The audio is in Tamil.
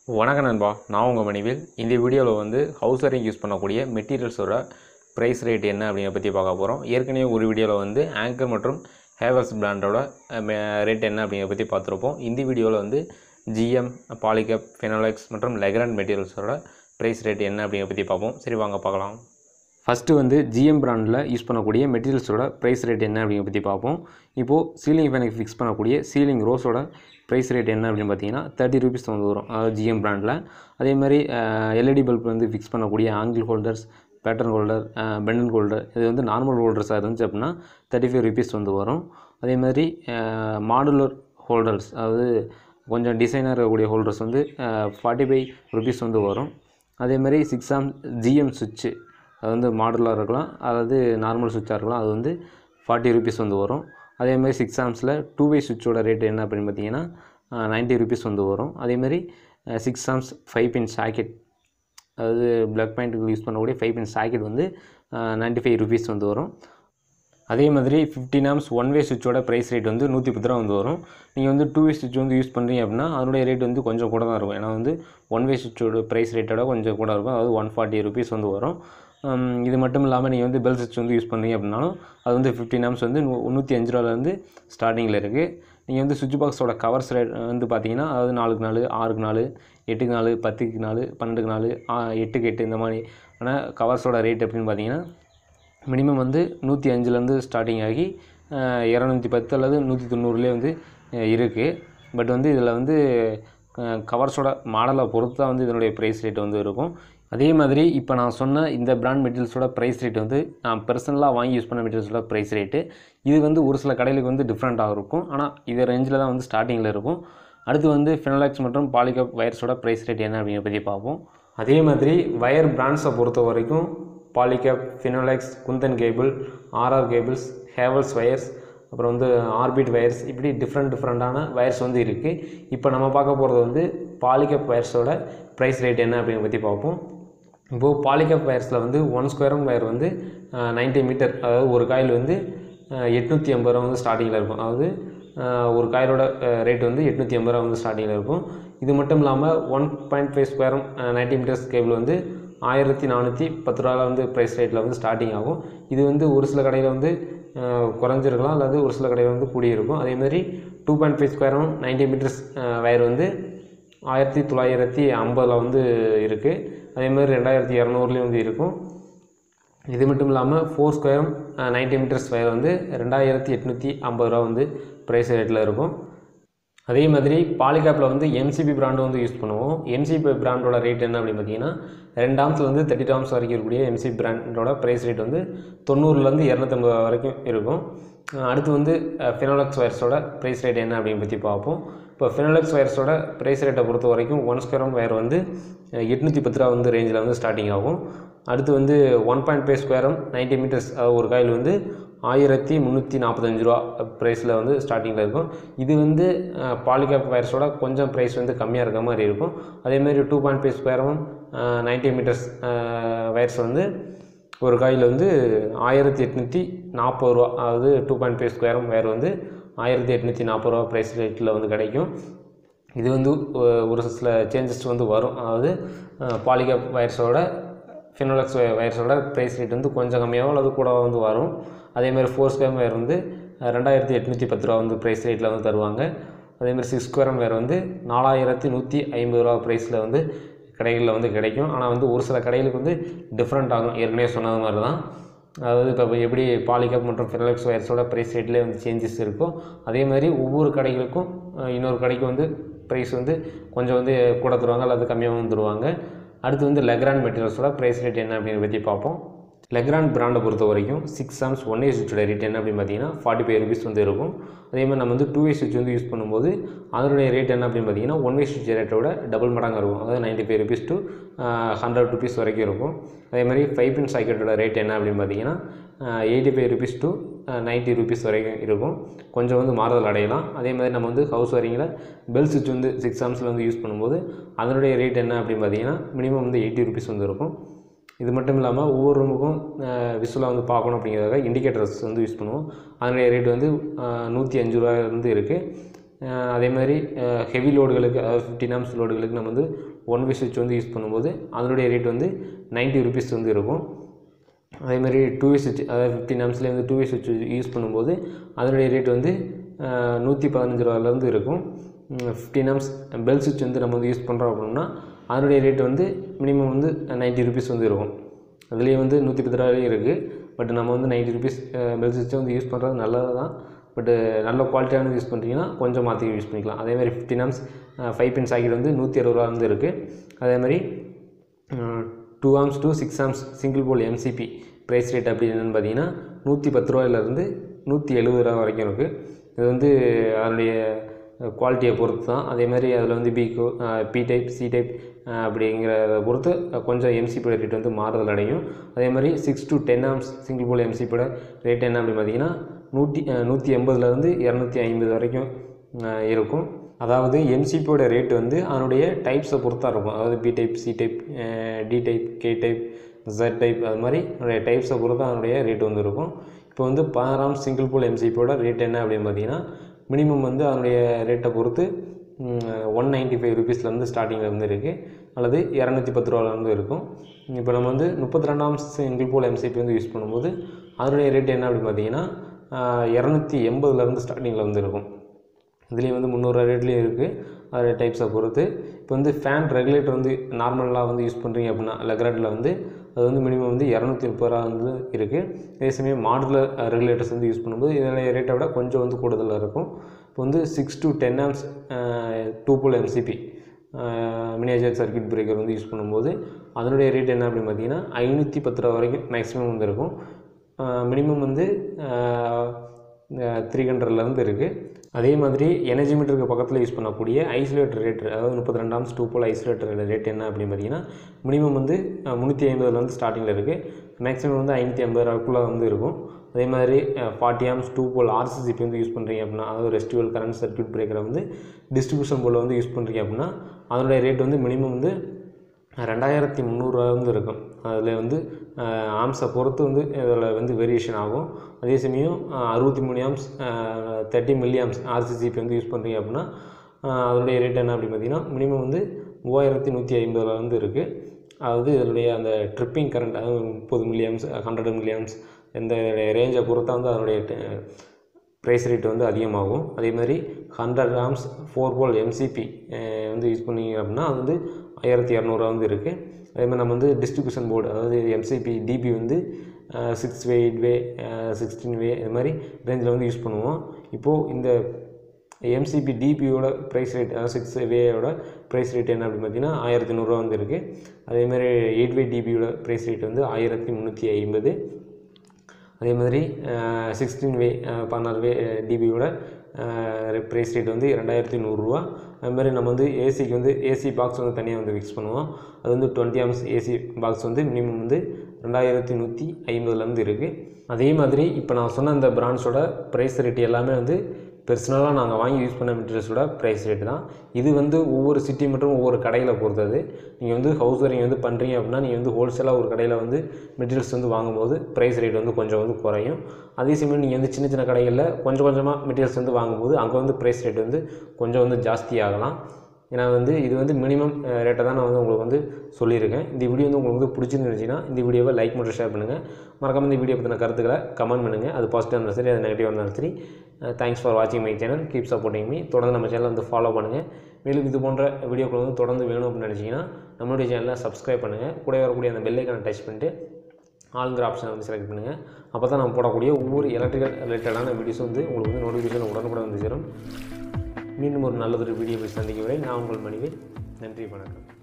வணக்கம் நண்பா நான் உங்கள் மணிவேல் இந்த வீடியோவில் வந்து ஹவுஸ் வரைக்கும் யூஸ் பண்ணக்கூடிய மெட்டீரியல்ஸோட ப்ரைஸ் ரேட் என்ன அப்படிங்கிற பற்றி பார்க்க போகிறோம் ஏற்கனவே ஒரு வீடியோவில் வந்து ஆங்கர் மற்றும் ஹேவல்ஸ் பிராண்டோட ரேட் என்ன அப்படிங்கிற பற்றி பார்த்துருப்போம் இந்த வீடியோவில் வந்து ஜிஎம் பாலிகப் ஃபெனோலெக்ஸ் மற்றும் லெக்ராண்ட் மெட்டீரியல்ஸோட ப்ரைஸ் ரேட் என்ன அப்படிங்கிற பற்றி பார்ப்போம் சரி வாங்க பார்க்கலாம் ஃபஸ்ட்டு வந்து ஜிஎம் பிராண்டில் யூஸ் பண்ணக்கூடிய மெட்டீரியல்ஸோட ப்ரைஸ் ரேட் என்ன அப்படிங்கிற பற்றி பார்ப்போம் இப்போது சீலிங் ஃபேனுக்கு ஃபிக்ஸ் பண்ணக்கூடிய சீலிங் ரோஸோட ப்ரைஸ் ரேட் என்ன அப்படின்னு பார்த்தீங்கன்னா தேர்ட்டி ருபீஸ் வந்து வரும் அதாவது ஜிஎம் பிராண்டில் அதே மாதிரி எல்இடி பல்ப் வந்து ஃபிக்ஸ் பண்ணக்கூடிய angle holders pattern holder pendant holder இது வந்து நார்மல் ஹோல்டர்ஸாக இருந்துச்சு அப்படின்னா தேர்ட்டி ஃபைவ் ருபீஸ் வந்து வரும் அதே மாதிரி மாடுலர் ஹோல்டர்ஸ் அதாவது கொஞ்சம் டிசைனாக இருக்கக்கூடிய ஹோல்டர்ஸ் வந்து ஃபார்ட்டி ஃபைவ் ருபீஸ் வந்து வரும் அதே மாதிரி சிக்ஸ் ஆம் ஜிஎம் சுவிட்சு அது வந்து மாடுலாக இருக்கலாம் அதாவது நார்மல் சுவிட்சாக இருக்கலாம் அது வந்து ஃபார்ட்டி ருபீஸ் வந்து வரும் அதே மாதிரி சிக்ஸ் ஆம்ஸில் டூ வே சுவிட்சோட ரேட் என்ன அப்படின்னு பார்த்தீங்கன்னா நைன்ட்டி ருபீஸ் வந்து வரும் அதே மாதிரி six amps five pin socket அதாவது பிளக் பாயிண்ட்டுக்கு யூஸ் பண்ணக்கூடிய ஃபைவ் பின் சாக்கெட் வந்து நைன்ட்டி ஃபைவ் ருபீஸ் வந்து வரும் அதே மாதிரி ஃபிஃப்டின் ஆம்ஸ் ஒன் வே சுவிட்சோட ப்ரைஸ் ரேட் வந்து நூற்றி பத்து ரூபா வந்து வரும் நீங்கள் வந்து டூ வே சுவிட்ச் வந்து யூஸ் பண்ணுறீங்க அப்படின்னா அதனுடைய ரேட் வந்து கொஞ்சம் கூட தான் இருக்கும் ஏன்னா வந்து ஒன் வே சுவிட்சோட ப்ரைஸ் ரேட்டோட கொஞ்சம் கூட இருக்கும் அதாவது ஒன் ஃபார்ட்டி ருபீஸ் வந்து வரும் இது மட்டும் இல்லாமல் நீங்கள் வந்து பெல் சுவிட்ச் வந்து யூஸ் பண்ணுறீங்க அப்படின்னாலும் அது வந்து ஃபிஃப்டின் ஆம்ஸ் வந்து நூ நூற்றி அஞ்சு ரூபாலேருந்து ஸ்டார்டிங்கில் இருக்குது நீங்கள் வந்து சுவிட்ச் பாக்ஸோட கவர்ஸ் ரேட் வந்து பார்த்தீங்கன்னா அதாவது நாலுக்கு நாலு ஆறுக்கு நாலு எட்டுக்கு நாலு பத்துக்கு நாலு பன்னெண்டுக்கு நாலு எட்டுக்கு எட்டு இந்த மாதிரி ஆனால் கவர்ஸோட ரேட் எப்படின்னு பார்த்தீங்கன்னா மினிமம் வந்து நூற்றி அஞ்சுலேருந்து ஸ்டார்டிங் ஆகி இரநூத்தி பத்து அல்லது நூற்றி தொண்ணூறுலேயே வந்து இருக்குது பட் வந்து இதில் வந்து கவர்ஸோட மாடலை பொறுத்து தான் வந்து இதனுடைய ப்ரைஸ் ரேட் வந்து இருக்கும் அதே மாதிரி இப்போ நான் சொன்ன இந்த பிராண்ட் மெட்டீரியல்ஸோட ப்ரைஸ் ரேட் வந்து நான் பர்சனலாக வாங்கி யூஸ் பண்ண மெட்டீரியல்ஸோட ப்ரைஸ் ரேட்டு இது வந்து ஒரு சில கடைகளுக்கு வந்து டிஃப்ரெண்ட்டாக இருக்கும் ஆனால் இது ரேஞ்சில் தான் வந்து ஸ்டார்டிங்கில் இருக்கும் அடுத்து வந்து ஃபினோலாக்ஸ் மற்றும் பாலிகப் வயர்ஸோட ப்ரைஸ் ரேட் என்ன அப்படிங்கிற பற்றி பார்ப்போம் அதே மாதிரி வயர் பிராண்ட்ஸை பொறுத்த வரைக்கும் Polycab Finolex Kundan cable RR cables Havells wires அப்புறம் வந்து ஆர்பிட் வயர்ஸ் இப்படி டிஃப்ரெண்ட் டிஃப்ரெண்ட்டான வயர்ஸ் வந்து இருக்குது இப்போ நம்ம பார்க்க போகிறது வந்து பாலிகப் வயர்ஸோட ப்ரைஸ் ரேட் என்ன அப்படிங்கிற பற்றி பார்ப்போம் இப்போது பாலிகப் வயர்ஸில் வந்து ஒன் ஸ்கொயரும் வயர் வந்து நைன்ட்டி மீட்டர் அதாவது ஒரு காயில் வந்து எட்நூற்றி ஐம்பது ரூபா வந்து ஸ்டார்டிங்கில் இருக்கும் அதாவது ஒரு காயிலோட ரேட் வந்து எட்நூற்றி ஐம்பது ரூபா வந்து ஸ்டார்டிங்கில் இருக்கும் இது மட்டும் இல்லாமல் ஒன் பாயிண்ட் ஃபைவ் ஸ்கொயரும் நைன்ட்டி மீட்டர்ஸ் கேபிள் வந்து ஆயிரத்தி நானூற்றி பத்து ரூபாவில் வந்து ப்ரைஸ் ரேட்டில் வந்து ஸ்டார்டிங் ஆகும் இது வந்து ஒரு சில கடையில் வந்து குறைஞ்சிருக்கலாம் அல்லது ஒரு சில கடையில் வந்து கூடியிருக்கும் அதேமாதிரி டூ பாயிண்ட் ஃபைவ் ஸ்கொயரும் நைன்ட்டி மீட்டர்ஸ் வயர் வந்து ஆயிரத்தி தொள்ளாயிரத்தி ஐம்பதில் வந்து இருக்குது அதேமாதிரி ரெண்டாயிரத்தி இரநூறுலேயும் வந்து இருக்கும் இது மட்டும் இல்லாமல் ஃபோர் ஸ்கொயரும் நைன்ட்டி மீட்டர்ஸ் வயர் வந்து ரெண்டாயிரத்தி எட்நூற்றி ஐம்பது ரூபா வந்து ப்ரைஸ் ரேட்டில் இருக்கும் அதே மாதிரி பாலிகாப்பில் வந்து எம்சிபி பிராண்டு வந்து யூஸ் பண்ணுவோம் எம்சிபி பிராண்டோட ரேட் என்ன அப்படின்னு பார்த்தீங்கன்னா ரெண்டு ஆம்ஸ்லேருந்து தேர்ட்டி டாம்ஸ் வரைக்கும் இருக்கக்கூடிய எம்சிபி பிராண்டோட ப்ரைஸ் ரேட் வந்து தொண்ணூறுலேருந்து இரநூத்தம்பது வரைக்கும் இருக்கும் அடுத்து வந்து ஃபினோலக்ஸ் வயர்ஸோட ப்ரைஸ் ரேட் என்ன அப்படின்னு பற்றி பார்ப்போம் இப்போ ஃபினோலக்ஸ் வயர்ஸோட ப்ரைஸ் ரேட்டை பொறுத்த வரைக்கும் ஒன் ஸ்கொயரம் வயர் வந்து எட்நூற்றி பத்து ரூபா வந்து ரேஞ்சில் வந்து ஸ்டார்டிங் ஆகும் அடுத்து வந்து ஒன் பாயிண்ட் ஃபைவ் ஸ்கொயரம் நைன்ட்டி மீட்டர்ஸ் ஒரு காயில் வந்து ஆயிரத்தி முந்நூற்றி நாற்பத்தஞ்சு ரூபா ப்ரைஸில் வந்து ஸ்டார்டிங்கில் இருக்கும் இது வந்து பாலிகேப் வயர்ஸோட கொஞ்சம் ப்ரைஸ் வந்து கம்மியாக இருக்க மாதிரி இருக்கும் அதேமாதிரி டூ பாயிண்ட் ஃபைவ் ஸ்கொயரும் நைன்ட்டி மீட்டர்ஸ் வயர்ஸ் வந்து ஒரு காயில் வந்து ஆயிரத்தி எட்நூற்றி நாற்பது ரூபா அதாவது டூ பாயிண்ட் ஃபைவ் ஸ்கொயரும் வயர் வந்து ஆயிரத்தி எட்நூற்றி நாற்பது ரூபா ப்ரைஸ் ரேட்டில் வந்து கிடைக்கும் இது வந்து ஒரு சில சேஞ்சஸ் வந்து வரும் அதாவது பாலிகேப் வயர்ஸோட ஃபினோலக்ஸ் வயர்ஸோட ப்ரைஸ் ரேட் வந்து கொஞ்சம் கம்மியாகவும் அல்லது கூட வந்து வரும் அதேமாதிரி ஃபோர் ஸ்கொயர் வயர் வந்து ரெண்டாயிரத்தி எட்நூற்றி பத்து ரூபா வந்து ப்ரைஸ் ரேட்டில் வந்து தருவாங்க அதேமாதிரி சிக்ஸ் ஸ்கொயர் வயர் வந்து நாலாயிரத்தி நூற்றி ஐம்பது ரூபா ப்ரைஸில் வந்து கடைகளில் வந்து கிடைக்கும் ஆனால் வந்து ஒரு சில கடைகளுக்கு வந்து டிஃப்ரெண்ட் ஆகும் ஏற்கனவே சொன்னது மாதிரி தான் அதாவது இப்போ எப்படி பாலிகப் மற்றும் ஃபினோலக்ஸ் வயர்ஸோட ப்ரைஸ் ரேட்லேயே வந்து சேஞ்சஸ் இருக்கும் அதே மாதிரி ஒவ்வொரு கடைகளுக்கும் இன்னொரு கடைக்கு வந்து ப்ரைஸ் வந்து கொஞ்சம் வந்து கூட தருவாங்க அல்லது கம்மியாகவும் தருவாங்க அடுத்து வந்து லெக்ராண்ட் மெட்டீரியல்ஸோட ப்ரைஸ் ரேட் என்ன அப்படின்னு பற்றி பார்ப்போம் லெக்ராண்ட் பிராண்டை பொறுத்த வரைக்கும் சிக்ஸ் சாம்ஸ் ஒன் ஏ சுவிட்சோட ரேட் என்ன அப்படின்னு பார்த்தீங்கன்னா ஃபார்ட்டி ஃபைவ் ருபீஸ் வந்து இருக்கும் அதே மாதிரி நம்ம வந்து டூ வே சுவிட்ச் வந்து யூஸ் பண்ணும்போது அதனுடைய ரேட் என்ன அப்படின்னு பார்த்தீங்கன்னா ஒன் வே சுவிட்ச் ரேட்டோட டபுள் மடங்கு இருக்கும் அதாவது ninety five rupees to hundred rupees வரைக்கும் இருக்கும் அதே மாதிரி ஃபைவ் பின் சாக்கெட்டோட ரேட் என்ன அப்படின்னு பார்த்தீங்கன்னா eighty five rupees to ninety rupees வரைக்கும் இருக்கும் கொஞ்சம் வந்து மாறுதல் அடையலாம் அதே மாதிரி நம்ம வந்து ஹவுஸ் வரிங்கில் பெல் சுவிட்ச் வந்து சிக்ஸ் ஆம்ஸில் வந்து யூஸ் பண்ணும்போது அதனுடைய ரேட் என்ன அப்படின்னு பார்த்தீங்கன்னா மினிமம் வந்து எயிட்டி ருபீஸ் வந்து இருக்கும் இது மட்டும் இல்லாமல் ஒவ்வொரு ரூமுக்கும் விசுவலாக வந்து பார்க்கணும் அப்படிங்கிறதுக்காக இண்டிகேட்டர்ஸ் வந்து யூஸ் பண்ணுவோம் அதனுடைய ரேட் வந்து நூற்றி அஞ்சு ரூபாயிலிருந்து இருக்குது அதே மாதிரி ஹெவி லோடுகளுக்கு அதாவது ஃபிஃப்டின் ஆம்ஸ் லோடுகளுக்கு நம்ம வந்து ஒன் வே சுவிட்ச் வந்து யூஸ் பண்ணும்போது அதனுடைய ரேட் வந்து 90 ருபீஸ் வந்து இருக்கும் அதே மாதிரி டூ வே சுவிட்ச் அதாவது ஃபிஃப்டின் ஆம்ஸ்லேயே வந்து டூ வே சுவிட்ச் யூஸ் பண்ணும்போது அதனுடைய ரேட் வந்து நூற்றி பதினஞ்சு ரூபாலேருந்து இருக்கும் ஃபிஃப்டின் ஆம்ஸ் பெல் சுவிட்ச் வந்து நம்ம வந்து யூஸ் பண்ணுறோம் அப்படின்னா அதனுடைய ரேட் வந்து மினிமம் வந்து 90 ருபீஸ் வந்து இருக்கும் அதுலேயே வந்து நூற்றி பத்து ரூபாயிலே இருக்குது பட் நம்ம வந்து 90 ருபீஸ் பெல் சுவிட்சை வந்து யூஸ் பண்ணுறது நல்லது தான் பட்டு நல்ல குவாலிட்டியானது யூஸ் பண்ணுறீங்கன்னா கொஞ்சம் மாற்றி யூஸ் பண்ணிக்கலாம் அதே மாதிரி fifteen amps five pin socket வந்து நூற்றி அறுபது ரூபா வந்து இருக்குது அதே மாதிரி two amps to six amps single pole MCB price rate அப்படி என்னென்னு பார்த்தீங்கன்னா நூற்றி பத்து ரூபாயிலேருந்து நூற்றி எழுபது ரூபா வரைக்கும் இருக்குது இது வந்து அதனுடைய குவாலிட்டியை பொறுத்து தான் அதே மாதிரி அதில் வந்து பிகோ பி டைப் சி டைப் அப்படிங்கிறத பொறுத்து கொஞ்சம் எம்சிபியோட ரேட் வந்து மாறுதல் அடையும் அதே மாதிரி six to ten amps single pole எம்சிபியோட ரேட் என்ன அப்படின்னு பார்த்தீங்கன்னா நூற்றி நூற்றி எண்பதுலேருந்து இரநூத்தி ஐம்பது வரைக்கும் அஹ், இருக்கும் அதாவது எம்சிபியோட ரேட் வந்து அதனுடைய டைப்ஸை பொறுத்தா இருக்கும் அதாவது B type C type D type K type Z type அது மாதிரி அதனுடைய டைப்ஸை பொறுத்து அதனுடைய ரேட் வந்து இருக்கும் இப்போ வந்து பதினாறாம் சிங்கிள் போல் எம்சிபியோட ரேட் என்ன அப்படின்னு பார்த்தீங்கன்னா மினிமம் வந்து அதனுடைய ரேட்டை பொறுத்து ஒன் நைன்ட்டி ஃபைவ் ருபீஸ்லேருந்து ஸ்டார்டிங்கில் வந்து இருக்குது அல்லது இரநூத்தி பத்து ரூபாலேருந்து இருக்கும் இப்போ நம்ம வந்து முப்பத்தி ரெண்டாம் சிங்கிள் போல் எம்சிபி வந்து யூஸ் பண்ணும்போது அதனுடைய ரேட் என்ன அப்படின்னு பார்த்தீங்கன்னா இரநூத்தி எண்பதுலேருந்து ஸ்டார்டிங்கில் வந்து இருக்கும் இதுலேயும் வந்து முந்நூறு ரேட்லேயும் இருக்குது அதோடைய டைப்ஸை பொறுத்து இப்போ வந்து ஃபேன் ரெகுலேட்டர் வந்து நார்மலாக வந்து யூஸ் பண்ணுறீங்க அப்படின்னா லெக்ராட்டில் வந்து அது வந்து மினிமம் வந்து இரநூத்தி முப்பது ரூபா வந்து இருக்குது அதே சமயம் மாடுலர் ரெகுலேட்டர்ஸ் வந்து யூஸ் பண்ணும்போது இதனுடைய ரேட்டை விட கொஞ்சம் வந்து கூடுதலாக இருக்கும் இப்போ வந்து six to ten amps two pole MCB miniature circuit breaker வந்து யூஸ் பண்ணும்போது அதனுடைய ரேட் என்ன அப்படின்னு பார்த்தீங்கன்னா ஐநூற்றி பத்து ரூபா வரைக்கும் மேக்ஸிமம் வந்து இருக்கும் மினிமம் வந்து த்ரீ ஹண்ட்ரட்லேருந்து இருக்குது அதே மாதிரி எனர்ஜி மீட்டருக்கு பக்கத்தில் யூஸ் பண்ணக்கூடிய ஐசோலேட்டர் ரேட் அதாவது முப்பத்தி ரெண்டாம் டூ போல் ஐசோலேட்டர் ரேட் என்ன அப்படின்னு பார்த்தீங்கன்னா மினிமம் வந்து முந்நூற்றி ஐம்பதுலேருந்து ஸ்டார்டிங்கில் இருக்குது மேக்ஸிமம் வந்து ஐநூற்றி ஐம்பது ரூபாய்க்குள்ளே வந்து இருக்கும் அதே மாதிரி forty amps two pole RCCB வந்து யூஸ் பண்ணுறீங்க அப்படின்னா அதாவது ரெஸ்டிவல் கரண்ட் சர்க்யூட் பிரேக்கரை வந்து டிஸ்ட்ரிபியூஷன் போல் வந்து யூஸ் பண்ணுறீங்க அப்படின்னா அதனுடைய ரேட் வந்து மினிமம் வந்து ரெண்டாயிரத்தி முந்நூறுரூவா வந்து இருக்கும் அதில் வந்து ஆம்ஸை பொறுத்து வந்து இதில் வந்து வேரியேஷன் ஆகும் அதே சமயம் அறுபத்தி மூணு amps thirty milli amps RCCB வந்து யூஸ் பண்ணுறீங்க அப்படின்னா அஹ், அதனுடைய ரேட் என்ன அப்படின்னு பார்த்தீங்கன்னா மினிமம் வந்து மூவாயிரத்தி நூற்றி ஐம்பதுல வந்து இருக்குது அதாவது இதனுடைய அந்த ட்ரிப்பிங் கரண்ட் அதாவது முப்பது milli amps hundred milli amps இந்த ரேஞ்சை பொறுத்தா வந்து அதனுடைய ப்ரைஸ் ரேட் வந்து அதிகமாகும் அதே மாதிரி hundred grams four pole MCB வந்து யூஸ் பண்ணீங்க அப்படின்னா அது வந்து ஆயிரத்தி இரநூறுவா வந்து இருக்குது அதே மாதிரி நம்ம வந்து டிஸ்ட்ரிபியூஷன் போர்டு அதாவது எம்சிபி டிபி வந்து six way eight way sixteen way இது மாதிரி ரேஞ்சில் வந்து யூஸ் பண்ணுவோம் இப்போது இந்த எம்சிபி டிபியோட ப்ரைஸ் ரேட் அதாவது சிக்ஸ் வேயோட ப்ரைஸ் ரேட் என்ன அப்படின்னு பார்த்தீங்கன்னா ஆயிரத்தி நூறுரூவா வந்து இருக்குது அதேமாதிரி எயிட் வே டிபியோட ப்ரைஸ் ரேட் வந்து ஆயிரத்தி முந்நூற்றி ஐம்பது அதே மாதிரி சிக்ஸ்டீன் வே பதினாறு வே டிபியோட ப்ரைஸ் ரேட் வந்து ரெண்டாயிரத்தி நூறுரூவா அது மாதிரி நம்ம வந்து ஏசிக்கு வந்து ஏசி பாக்ஸ் வந்து தனியாக வந்து ஃபிக்ஸ் பண்ணுவோம் அது வந்து டுவெண்ட்டி ஆம்ஸ் ஏசி பாக்ஸ் வந்து மினிமம் வந்து ரெண்டாயிரத்தி நூற்றி ஐம்பதுலேருந்து இருக்குது அதே மாதிரி இப்போ நான் சொன்ன இந்த பிராண்ட்ஸோட ப்ரைஸ் ரேட் எல்லாமே வந்து பெர்சனலாக நாங்கள் வாங்கி யூஸ் பண்ண மெட்டீரியல்ஸோட ப்ரைஸ் ரேட் தான் இது வந்து ஒவ்வொரு சிட்டி மற்றும் ஒவ்வொரு கடையில் பொறுத்தது நீங்கள் வந்து ஹவுஸ் ஒயரிங் வந்து பண்ணுறீங்க அப்படின்னா நீங்கள் வந்து ஹோல்சேலாக ஒரு கடையில் வந்து மெட்டீரியல்ஸ் வந்து வாங்கும்போது ப்ரைஸ் ரேட் வந்து கொஞ்சம் வந்து குறையும் அதே சமயம் நீங்கள் வந்து சின்ன சின்ன கடைகளில் கொஞ்சம் கொஞ்சமாக மெட்டீரியல்ஸ் வந்து வாங்கும்போது அங்கே வந்து ப்ரைஸ் ரேட் வந்து கொஞ்சம் வந்து ஜாஸ்தி ஆகலாம் ஏன்னா வந்து இது வந்து மினிமம் ரேட்டை தான் நான் வந்து உங்களுக்கு வந்து சொல்லியிருக்கேன் இந்த வீடியோ வந்து உங்களுக்கு வந்து பிடிச்சிருந்துச்சுன்னா இந்த வீடியோவை லைக் மட்டும் ஷேர் பண்ணுங்கள் மறக்காம இந்த வீடியோ பற்றின கருத்துக்களை கமெண்ட் பண்ணுங்கள் அது பாசிட்டிவாக இருந்தாலும் சரி அது நெகட்டிவாக இருந்தாலும் சரி தேங்க்ஸ் ஃபார் வாட்சிங் my channel keep supporting me தொடர்ந்து நம்ம சேனலை வந்து ஃபாலோ பண்ணுங்கள் மேலும் இது போன்ற வீடியோக்கள் வந்து தொடர்ந்து வேணும் அப்படின்னு நினச்சிங்கன்னா நம்மளுடைய சேனலை சப்ஸ்கிரைப் பண்ணுங்கள் கூட வரக்கூடிய அந்த பெல்லைக்கான டச் பண்ணிட்டு ஆளுங்கிற ஆப்ஷனை வந்து செலக்ட் பண்ணுங்கள் அப்போ தான் நம்ம போடக்கூடிய ஒவ்வொரு எலக்ட்ரிக்கல் ரிலேட்டடான வீடியோஸ் வந்து உங்களுக்கு வந்து நோட்டிஃபிகேஷன் உடனுக்குடன் வந்து சேரும் மீண்டும் ஒரு நல்லதொரு வீடியோ போய் சந்திக்கும் வரை நான் உங்கள் மணிவேல் நன்றி வணக்கம்